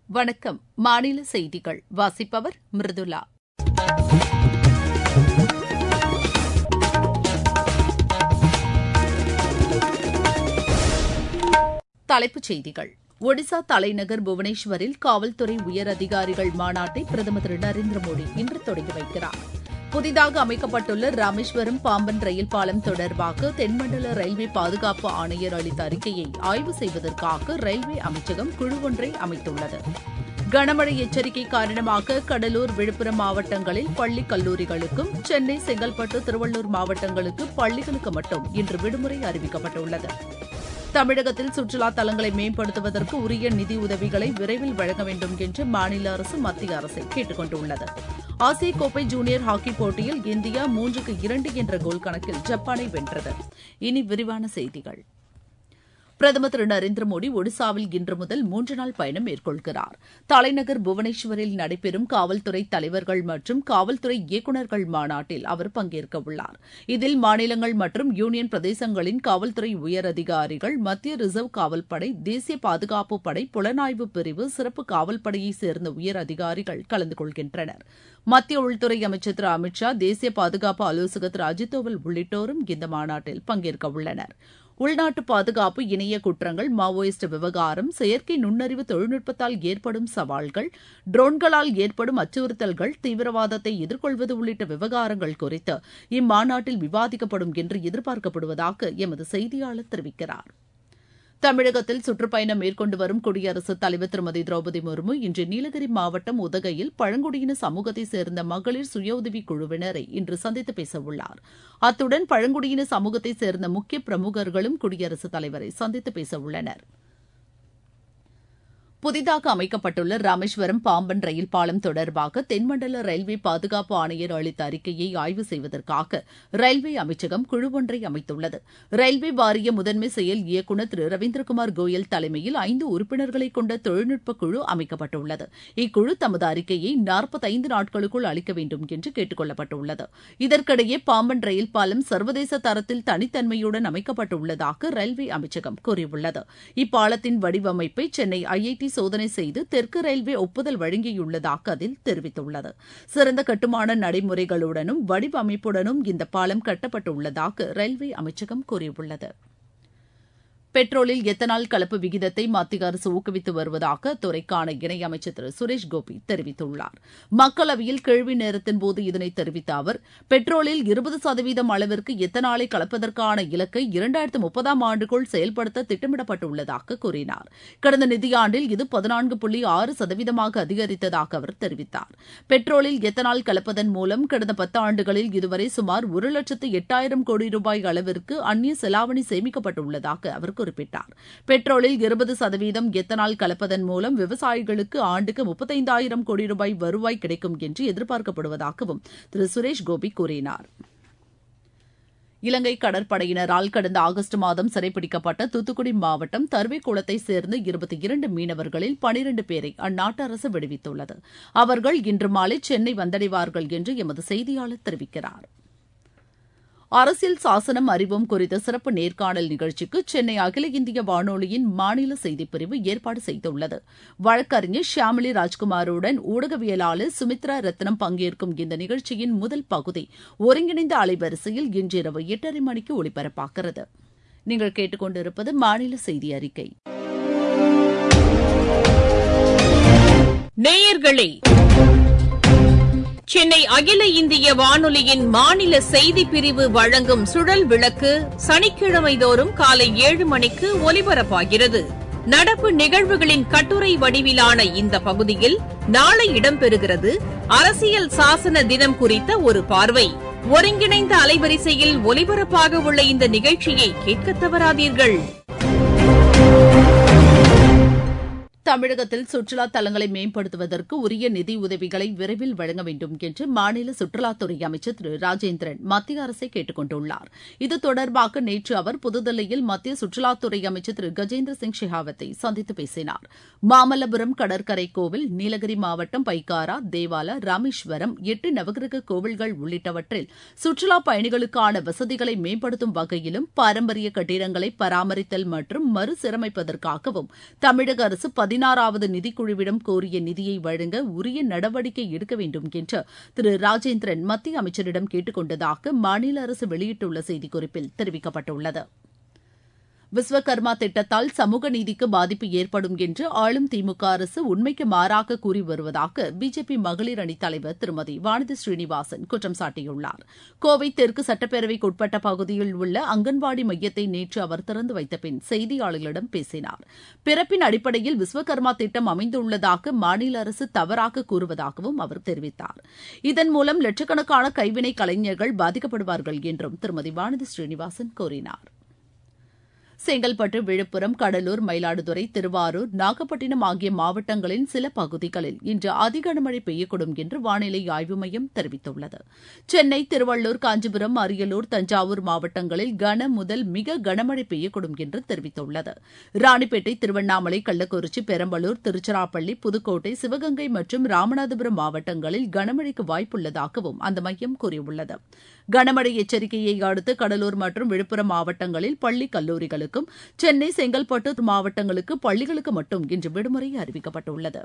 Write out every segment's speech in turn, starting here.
வணக்கம் மாநில செய்திகள் வாசிப்பவர் மிருதுலா தலைப்புச் செய்திகள் ஒடிசா தலைநகர் புவனேஸ்வரில் காவல்துறை உயர் அதிகாரிகள் மாநாட்டை பிரதமர் திரு நரேந்திர மோடி இன்று தொடங்கி வைக்கிறார் புதிதாக அமைக்கப்பட்டுள்ள ராமேஸ்வரம் பாம்பன் ரயில் பாலம் தொடர்பாக தென்மண்டல ரயில்வே பாதுகாப்பு ஆணையர் அளித்த அறிக்கையை ஆய்வு செய்வதற்காக ரயில்வே அமைச்சகம் குழு ஒன்றை அமைத்துள்ளது கனமழை எச்சரிக்கை காரணமாக கடலூர் விழுப்புரம் மாவட்டங்களில் பள்ளி கல்லூரிகளுக்கும் சென்னை செங்கல்பட்டு திருவள்ளூர் மாவட்டங்களுக்கு பள்ளிகளுக்கு மட்டும் இன்று விடுமுறை அறிவிக்கப்பட்டுள்ளது தமிழகத்தில் சுற்றுலா தலங்களை மேம்படுத்துவதற்கு உரிய நிதி உதவிகளை விரைவில் வழங்க வேண்டும் என்று மாநில அரசு மத்திய அரசை கேட்டுக் கொண்டுள்ளது ஆசிய கோப்பை ஜூனியர் ஹாக்கி போட்டியில் இந்தியா மூன்றுக்கு இரண்டு என்ற கோல் கணக்கில் ஜப்பானை வென்றது இனி விரிவான செய்திகள் பிரதமர் திரு நரேந்திர மோடி ஒடிசாவில் இன்று முதல் மூன்று நாள் பயணம் மேற்கொள்கிறார் தலைநகர் புவனேஸ்வரில் நடைபெறும் காவல்துறை தலைவர்கள் மற்றும் காவல்துறை இயக்குநர்கள் மாநாட்டில் அவர் பங்கேற்க உள்ளார் இதில் மாநிலங்கள் மற்றும் யூனியன் பிரதேசங்களின் காவல்துறை உயர் அதிகாரிகள் மத்திய ரிசர்வ் காவல்படை தேசிய பாதுகாப்பு படை புலனாய்வு பிரிவு சிறப்பு காவல்படையைச் சேர்ந்த உயர் அதிகாரிகள் கலந்து கொள்கின்றனர் மத்திய உள்துறை அமைச்சர் திரு அமித் ஷா தேசிய பாதுகாப்பு ஆலோசகர் திரு அஜித் தோவல் உள்ளிட்டோரும் இந்த மாநாட்டில் பங்கேற்க உள்ளனர் உள்நாட்டு பாதுகாப்பு இணைய குற்றங்கள் மாவோயிஸ்ட் விவகாரம் செயற்கை நுண்ணறிவு தொழில்நுட்பத்தால் ஏற்படும் சவால்கள் ட்ரோன்களால் ஏற்படும் அச்சுறுத்தல்கள் தீவிரவாதத்தை எதிர்கொள்வது உள்ளிட்ட விவகாரங்கள் குறித்து இம்மாநாட்டில் விவாதிக்கப்படும் என்று எதிர்பார்க்கப்படுவதாக எமது செய்தியாளர் தெரிவிக்கிறார் தமிழகத்தில் சுற்றுப்பயணம் மேற்கொண்டு வரும் குடியரசுத் தலைவர் திருமதி திரௌபதி முர்மு இன்று நீலகிரி மாவட்டம் உதகையில் பழங்குடியின சமூகத்தைச் சேர்ந்த மகளிர் சுய உதவி குழுவினரை இன்று சந்தித்து பேச உள்ளார் அத்துடன் பழங்குடியின சமூகத்தைச் சேர்ந்த முக்கிய பிரமுகர்களும் குடியரசுத் தலைவரை சந்தித்து பேச உள்ளனர் புதிதாக அமைக்கப்பட்டுள்ள ராமேஸ்வரம் பாம்பன் ரயில் பாலம் தொடர்பாக தென்மண்டல ரயில்வே பாதுகாப்பு ஆணையர் அளித்த அறிக்கையை ஆய்வு செய்வதற்காக ரயில்வே அமைச்சகம் குழு ஒன்றை அமைத்துள்ளது ரயில்வே வாரிய முதன்மை செயல் இயக்குநர் திரு ரவீந்திரகுமார் கோயல் தலைமையில் ஐந்து உறுப்பினர்களை கொண்ட தொழில்நுட்ப குழு அமைக்கப்பட்டுள்ளது இக்குழு தமது அறிக்கையை நாற்பத்தைந்து நாட்களுக்குள் அளிக்க வேண்டும் என்று கேட்டுக் கொள்ளப்பட்டுள்ளது இதற்கிடையே பாம்பன் ரயில் பாலம் சர்வதேச தரத்தில் தனித்தன்மையுடன் அமைக்கப்பட்டுள்ளதாக ரயில்வே அமைச்சகம் கூறியுள்ளது இப்பாலத்தின் வடிவமைப்பை சென்னை ஐஐடி சோதனை செய்து தெற்கு ரயில்வே ஒப்புதல் வழங்கியுள்ளதாக அதில் தெரிவித்துள்ளது சிறந்த கட்டுமான நடைமுறைகளுடனும் வடிவமைப்புடனும் இந்த பாலம் கட்டப்பட்டுள்ளதாக ரயில்வே அமைச்சகம் கூறியுள்ளது பெட்ரோலில் எத்தனால் கலப்பு விகிதத்தை மத்திய அரசு ஊக்குவித்து வருவதாக அத்துறைக்கான இணையமைச்சர் திரு சுரேஷ் கோபி தெரிவித்துள்ளார் மக்களவையில் கேள்வி நேரத்தின் போது இதனை தெரிவித்த அவர் பெட்ரோலில் இருபது சதவீதம் அளவிற்கு எத்தனாலை கலப்பதற்கான இலக்கை இரண்டாயிரத்து முப்பதாம் ஆண்டுக்குள் செயல்படுத்த திட்டமிடப்பட்டுள்ளதாக கூறினார் கடந்த நிதியாண்டில் இது பதினான்கு புள்ளி ஆறு சதவீதமாக அதிகரித்ததாக அவர் தெரிவித்தார் பெட்ரோலில் எத்தனால் கலப்பதன் மூலம் கடந்த பத்தாண்டுகளில் இதுவரை சுமார் ஒரு லட்சத்து எட்டாயிரம் கோடி ரூபாய் அளவிற்கு அந்நிய செலாவணி சேமிக்கப்பட்டுள்ளதாக அவர் குறிப்பிட்டார் பெட்ரோலில் இருபது சதவீதம் எத்தனால் கலப்பதன் மூலம் விவசாயிகளுக்கு ஆண்டுக்கு முப்பத்தைந்தாயிரம் கோடி ரூபாய் வருவாய் கிடைக்கும் என்று எதிர்பார்க்கப்படுவதாகவும் திரு சுரேஷ் கோபி கூறினார் இலங்கை கடற்படையினரால் கடந்த ஆகஸ்ட் மாதம் சிறைப்பிடிக்கப்பட்ட தூத்துக்குடி மாவட்டம் தருவைக்குளத்தைச் சேர்ந்த இருபத்தி இரண்டு மீனவர்களில் பனிரண்டு பேரை அந்நாட்டு அரசு விடுவித்துள்ளது அவர்கள் இன்று மாலை சென்னை வந்தடைவார்கள் என்று எமது செய்தியாளர் தெரிவிக்கிறார் அரசியல் சாசனம் அறிவோம் குறித்த சிறப்பு நேர்காணல் நிகழ்ச்சிக்கு சென்னை அகில இந்திய வானொலியின் மாநில செய்திப்பிரிவு ஏற்பாடு செய்துள்ளது வழக்கறிஞர் ஷியாமலி ராஜ்குமாருடன் ஊடகவியலாளர் சுமித்ரா ரத்னம் பங்கேற்கும் இந்த நிகழ்ச்சியின் முதல் பகுதி ஒருங்கிணைந்த அலைவரிசையில் இன்றிரவு எட்டரை மணிக்கு ஒலிபரப்பாகிறது நீங்கள் கேட்டுக்கொண்டிருப்பது மாநில செய்தி அறிக்கை நேயர்களே சென்னை அகில இந்திய வானொலியின் மாநில செய்தி பிரிவு வழங்கும் சுழல் விளக்கு சனிக்கிழமை தோறும் காலை ஏழு மணிக்கு ஒலிபரப்பாகிறது நடப்பு நிகழ்வுகளின் கட்டுரை வடிவிலான இந்த பகுதியில் நாளை இடம்பெறுகிறது அரசியல் சாசன தினம் குறித்த ஒரு பார்வை ஒருங்கிணைந்த அலைவரிசையில் ஒலிபரப்பாக உள்ள இந்த நிகழ்ச்சியை கேட்க தவறாதீர்கள் தமிழகத்தில் சுற்றுலா தலங்களை மேம்படுத்துவதற்கு உரிய நிதி உதவிகளை விரைவில் வழங்க வேண்டும் என்று மாநில சுற்றுலாத்துறை அமைச்சர் திரு ராஜேந்திரன் மத்திய அரசை கேட்டுக் கொண்டுள்ளார் இது தொடர்பாக நேற்று அவர் புதுதில்லியில் மத்திய சுற்றுலாத்துறை அமைச்சர் திரு கஜேந்திர சிங் ஷெகாவத்தை சந்தித்து பேசினார் மாமல்லபுரம் கடற்கரை கோவில் நீலகிரி மாவட்டம் பைக்காரா தேவாலா ராமேஸ்வரம் எட்டு நவகிரக கோவில்கள் உள்ளிட்டவற்றில் சுற்றுலா பயணிகளுக்கான வசதிகளை மேம்படுத்தும் வகையிலும் பாரம்பரிய கட்டிடங்களை பராமரித்தல் மற்றும் மறுசீரமைப்பதற்காகவும் தமிழக அரசு பதினாறாவது நிதிக்குழுவிடம் கோரிய நிதியை வழங்க உரிய நடவடிக்கை எடுக்க வேண்டும் என்று திரு ராஜேந்திரன் மத்திய அமைச்சரிடம் கேட்டுக் கொண்டதாக மாநில அரசு வெளியிட்டுள்ள செய்திக்குறிப்பில் தெரிவிக்கப்பட்டுள்ளது விஸ்வகர்மா திட்டத்தால் சமூக நீதிக்கு பாதிப்பு ஏற்படும் என்று ஆளும் திமுக அரசு உண்மைக்கு மாறாக கூறி வருவதாக பிஜேபி மகளிர் அணித் தலைவர் திருமதி வானதி ஸ்ரீனிவாசன் குற்றம் சாட்டியுள்ளார் கோவை தெற்கு சட்டப்பேரவைக்கு உட்பட்ட பகுதியில் உள்ள அங்கன்வாடி மையத்தை நேற்று அவர் திறந்து வைத்த பின் செய்தியாளர்களிடம் பேசினார் பிறப்பின் அடிப்படையில் விஸ்வகர்மா திட்டம் அமைந்துள்ளதாக மாநில அரசு தவறாக கூறுவதாகவும் அவர் தெரிவித்தார் இதன் மூலம் லட்சக்கணக்கான கைவினை கலைஞர்கள் பாதிக்கப்படுவார்கள் என்றும் திருமதி வானதி ஸ்ரீனிவாசன் கூறினார் செங்கல்பட்டு விழுப்புரம் கடலூர் மயிலாடுதுறை திருவாரூர் நாகப்பட்டினம் ஆகிய மாவட்டங்களின் சில பகுதிகளில் இன்று அதி கனமழை பெய்யக்கூடும் என்று வானிலை ஆய்வு மையம் தெரிவித்துள்ளது சென்னை திருவள்ளூர் காஞ்சிபுரம் அரியலூர் தஞ்சாவூர் மாவட்டங்களில் கன முதல் மிக கனமழை பெய்யக்கூடும் என்று தெரிவித்துள்ளது ராணிப்பேட்டை திருவண்ணாமலை கள்ளக்குறிச்சி பெரம்பலூர் திருச்சிராப்பள்ளி புதுக்கோட்டை சிவகங்கை மற்றும் ராமநாதபுரம் மாவட்டங்களில் கனமழைக்கு வாய்ப்புள்ளதாகவும் அந்த மையம் கூறியுள்ளது கனமழை எச்சரிக்கையை அடுத்து கடலூர் மற்றும் விழுப்புரம் மாவட்டங்களில் பள்ளி கல்லூரிகளுக்கும் சென்னை செங்கல்பட்டு மாவட்டங்களுக்கு பள்ளிகளுக்கு மட்டும் இன்று விடுமுறை அறிவிக்கப்பட்டுள்ளது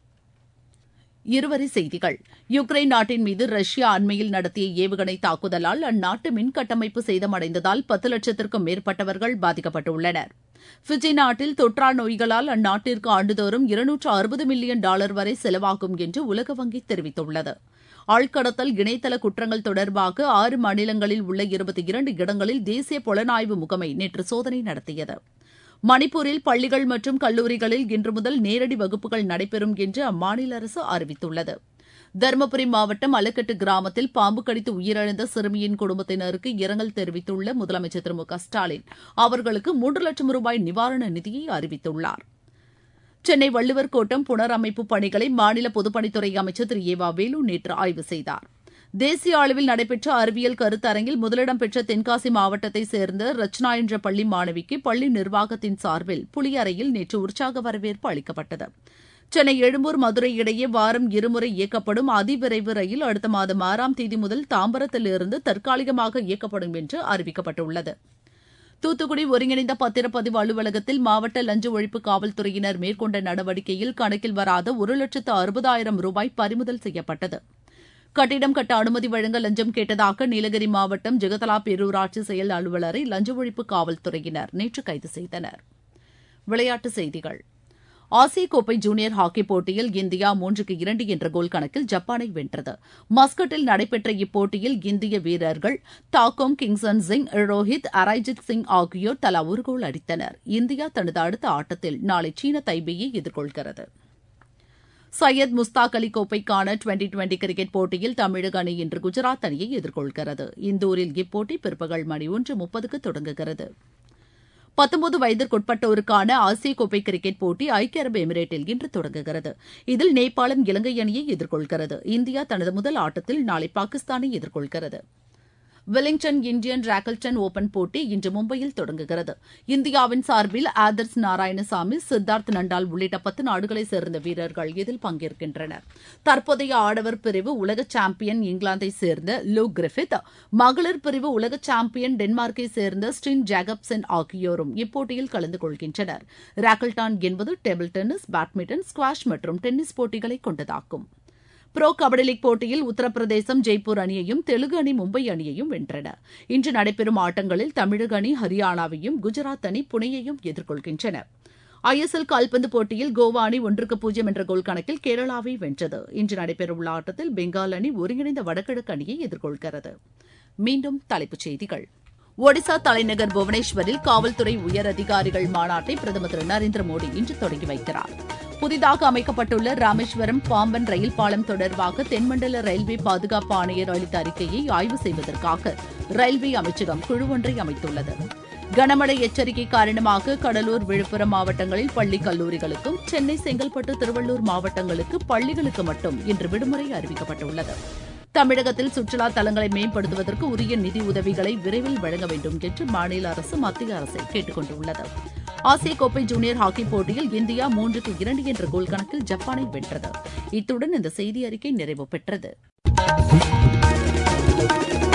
இருவரி செய்திகள் யுக்ரைன் நாட்டின் மீது ரஷ்யா அண்மையில் நடத்திய ஏவுகணை தாக்குதலால் அந்நாட்டு மின் கட்டமைப்பு சேதமடைந்ததால் பத்து லட்சத்திற்கும் மேற்பட்டவர்கள் பாதிக்கப்பட்டுள்ளனர் பிஜி நாட்டில் தொற்றா நோய்களால் அந்நாட்டிற்கு ஆண்டுதோறும் இருநூற்று அறுபது மில்லியன் டாலர் வரை செலவாகும் என்று உலக வங்கி தெரிவித்துள்ளது ஆழ்கடத்தல் இணையதள குற்றங்கள் தொடர்பாக ஆறு மாநிலங்களில் உள்ள இருபத்தி இரண்டு இடங்களில் தேசிய புலனாய்வு முகமை நேற்று சோதனை நடத்தியது மணிப்பூரில் பள்ளிகள் மற்றும் கல்லூரிகளில் இன்று முதல் நேரடி வகுப்புகள் நடைபெறும் என்று அம்மாநில அரசு அறிவித்துள்ளது தருமபுரி மாவட்டம் அலக்கட்டு கிராமத்தில் பாம்பு கடித்து உயிரிழந்த சிறுமியின் குடும்பத்தினருக்கு இரங்கல் தெரிவித்துள்ள முதலமைச்சர் திரு மு க ஸ்டாலின் அவர்களுக்கு மூன்று லட்சம் ரூபாய் நிவாரண நிதியை அறிவித்துள்ளார் சென்னை வள்ளுவர் கோட்டம் புனரமைப்பு பணிகளை மாநில பொதுப்பணித்துறை அமைச்சர் திரு ஏ வ வேலு நேற்று ஆய்வு செய்தார் தேசிய அளவில் நடைபெற்ற அறிவியல் கருத்தரங்கில் முதலிடம் பெற்ற தென்காசி மாவட்டத்தைச் சேர்ந்த ரச்னா என்ற பள்ளி மாணவிக்கு பள்ளி நிர்வாகத்தின் சார்பில் புளியறையில் நேற்று உற்சாக வரவேற்பு அளிக்கப்பட்டது சென்னை எழும்பூர் மதுரை இடையே வாரம் இருமுறை இயக்கப்படும் அதிவிரைவு ரயில் அடுத்த மாதம் ஆறாம் தேதி முதல் தாம்பரத்திலிருந்து தற்காலிகமாக இயக்கப்படும் என்று அறிவிக்கப்பட்டுள்ளது தூத்துக்குடி ஒருங்கிணைந்த பத்திரப்பதிவு அலுவலகத்தில் மாவட்ட லஞ்ச ஒழிப்பு காவல்துறையினர் மேற்கொண்ட நடவடிக்கையில் கணக்கில் வராத ஒரு லட்சத்து அறுபதாயிரம் ரூபாய் பறிமுதல் செய்யப்பட்டது கட்டிடம் கட்ட அனுமதி வழங்க லஞ்சம் கேட்டதாக நீலகிரி மாவட்டம் ஜெகதலா பேரூராட்சி செயல் அலுவலரை லஞ்ச ஒழிப்பு காவல்துறையினர் நேற்று கைது செய்தனர் விளையாட்டுச் செய்திகள் ஆசிய கோப்பை ஜூனியர் ஹாக்கி போட்டியில் இந்தியா மூன்றுக்கு இரண்டு என்ற கோல் கணக்கில் ஜப்பானை வென்றது மஸ்கட்டில் நடைபெற்ற இப்போட்டியில் இந்திய வீரர்கள் தாக்கோம் கிங்சன் சிங் ரோஹித் அரைஜித் சிங் ஆகியோர் தலா ஒரு கோல் அடித்தனர் இந்தியா தனது அடுத்த ஆட்டத்தில் நாளை சீன தைபேயை எதிர்கொள்கிறது சையத் முஸ்தாக் அலி கோப்பைக்கான டுவெண்டி டுவெண்டி கிரிக்கெட் போட்டியில் தமிழக அணி இன்று குஜராத் அணியை எதிர்கொள்கிறது இந்தூரில் இப்போட்டி பிற்பகல் மணி ஒன்று முப்பதுக்கு தொடங்குகிறது பத்தொன்பது வயதிற்குட்பட்டோருக்கான ஆசிய கோப்பை கிரிக்கெட் போட்டி ஐக்கிய அரபு எமிரேட்டில் இன்று தொடங்குகிறது இதில் நேபாளம் இலங்கை அணியை எதிர்கொள்கிறது இந்தியா தனது முதல் ஆட்டத்தில் நாளை பாகிஸ்தானை எதிர்கொள்கிறது வெலிங்டன் இந்தியன் ராக்கல்டன் ஓபன் போட்டி இன்று மும்பையில் தொடங்குகிறது இந்தியாவின் சார்பில் ஆதர்ஸ் நாராயணசாமி சித்தார்த் நண்டால் உள்ளிட்ட பத்து நாடுகளைச் சேர்ந்த வீரர்கள் இதில் பங்கேற்கின்றனர் தற்போதைய ஆடவர் பிரிவு உலக சாம்பியன் இங்கிலாந்தை சேர்ந்த லூ கிரிஃபித் மகளிர் பிரிவு உலக சாம்பியன் டென்மார்க்கை சேர்ந்த ஸ்டின் ஜாகப்சன் ஆகியோரும் இப்போட்டியில் கலந்து கொள்கின்றனர் ராக்கல்டான் என்பது டேபிள் டென்னிஸ் பேட்மிண்டன் ஸ்குவாஷ் மற்றும் டென்னிஸ் போட்டிகளை கொண்டதாகும் புரோ கபடி லீக் போட்டியில் உத்தரப்பிரதேசம் ஜெய்ப்பூர் அணியையும் தெலுங்கு அணி மும்பை அணியையும் வென்றன இன்று நடைபெறும் ஆட்டங்களில் தமிழக அணி ஹரியானாவையும் குஜராத் அணி புனேயையும் எதிர்கொள்கின்றன ஐஎஸ்எல் கால்பந்து போட்டியில் கோவா அணி ஒன்றுக்கு பூஜ்ஜியம் என்ற கோல் கணக்கில் கேரளாவை வென்றது இன்று நடைபெறவுள்ள ஆட்டத்தில் பெங்கால் அணி ஒருங்கிணைந்த வடகிழக்கு அணியை எதிர்கொள்கிறது மீண்டும் தலைப்புச் செய்திகள் ஒடிசா தலைநகர் புவனேஸ்வரில் காவல்துறை உயர் அதிகாரிகள் மாநாட்டை பிரதமர் திரு நரேந்திர மோடி இன்று தொடங்கி வைக்கிறார் புதிதாக அமைக்கப்பட்டுள்ள ராமேஸ்வரம் பாம்பன் ரயில் பாலம் தொடர்பாக தென்மண்டல ரயில்வே பாதுகாப்பு ஆணையர் அளித்த அறிக்கையை ஆய்வு செய்வதற்காக ரயில்வே அமைச்சகம் குழு ஒன்றை அமைத்துள்ளது கனமழை எச்சரிக்கை காரணமாக கடலூர் விழுப்புரம் மாவட்டங்களில் பள்ளி கல்லூரிகளுக்கும் சென்னை செங்கல்பட்டு திருவள்ளூர் மாவட்டங்களுக்கு பள்ளிகளுக்கு மட்டும் இன்று விடுமுறை அறிவிக்கப்பட்டுள்ளது தமிழகத்தில் சுற்றுலா தலங்களை மேம்படுத்துவதற்கு உரிய நிதி உதவிகளை விரைவில் வழங்க வேண்டும் என்று மாநில அரசு மத்திய அரசை கேட்டுக் கொண்டுள்ளது ஆசிய கோப்பை ஜூனியர் ஹாக்கி போட்டியில் இந்தியா மூன்றுக்கு இரண்டு என்ற கோல் கணக்கில் ஜப்பானை வென்றது இத்துடன் இந்த செய்தி அறிக்கை நிறைவு பெற்றது